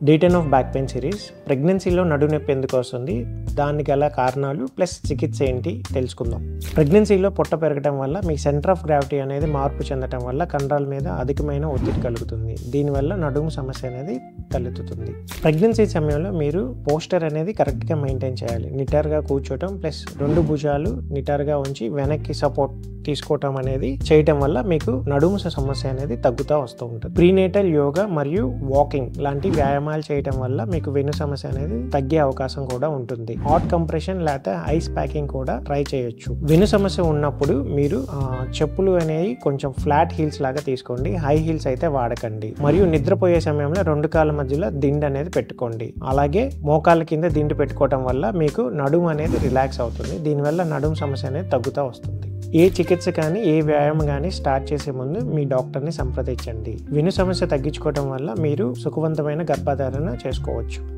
డీటెన్ of back pain series ప్రెగ్నెన్సీలో నడు నొప్పి ఎందుకు వస్తుంది దానికి గల కారణాలు ప్లస్ చికిత్స ఏంటి తెలుసుకుందాం ప్రెగ్నెన్సీలో పొట్ట పెరగడం వల్ల మీ సెంటర్ ఆఫ్ గ్రావిటీ అనేది మార్పు చెందడం వల్ల కండరాల మీద అధికమైన ఒత్తిడి కలుగుతుంది దీనివల్ల నడుము సమస్య అనేది తలెత్తుతుంది ప్రెగ్నెన్సీ సమయంలో మీరు పోస్టర్ అనేది కరెక్ట్గా మెయింటైన్ చేయాలి నిటారుగా కూర్చోవటం ప్లస్ రెండు భుజాలు నిటారుగా ఉంచి వెనక్కి సపోర్ట్ తీసుకోవటం అనేది చేయటం వల్ల మీకు నడుము సమస్య అనేది తగ్గుతూ వస్తూ ఉంటుంది ప్రీనేటల్ యోగా మరియు వాకింగ్ లాంటి వ్యాయామాలు చేయటం వల్ల మీకు వెను సమస్య అనేది తగ్గే అవకాశం కూడా ఉంటుంది హాట్ కంప్రెషన్ లేకపోతే ఐస్ ప్యాకింగ్ కూడా ట్రై చేయొచ్చు వెను సమస్య ఉన్నప్పుడు మీరు ఆ, చెప్పులు అనేవి కొంచెం ఫ్లాట్ హీల్స్ లాగా తీసుకోండి హై హీల్స్ అయితే వాడకండి మరియు నిద్రపోయే సమయంలో రెండు కాళ్ళ మధ్యలో దిండు అనేది పెట్టుకోండి అలాగే మోకాళ్ళ కింద దిండు పెట్టుకోవటం వల్ల మీకు నడుము అనేది రిలాక్స్ అవుతుంది దీనివల్ల నడుము సమస్య అనేది తగ్గుతూ వస్తుంది ఏ చికిత్స కానీ ఏ వ్యాయామం కానీ స్టార్ట్ చేసే ముందు మీ డాక్టర్ని సంప్రదించండి విను సమస్య తగ్గించుకోవడం వల్ల మీరు సుఖవంతమైన గర్భధారణ చేసుకోవచ్చు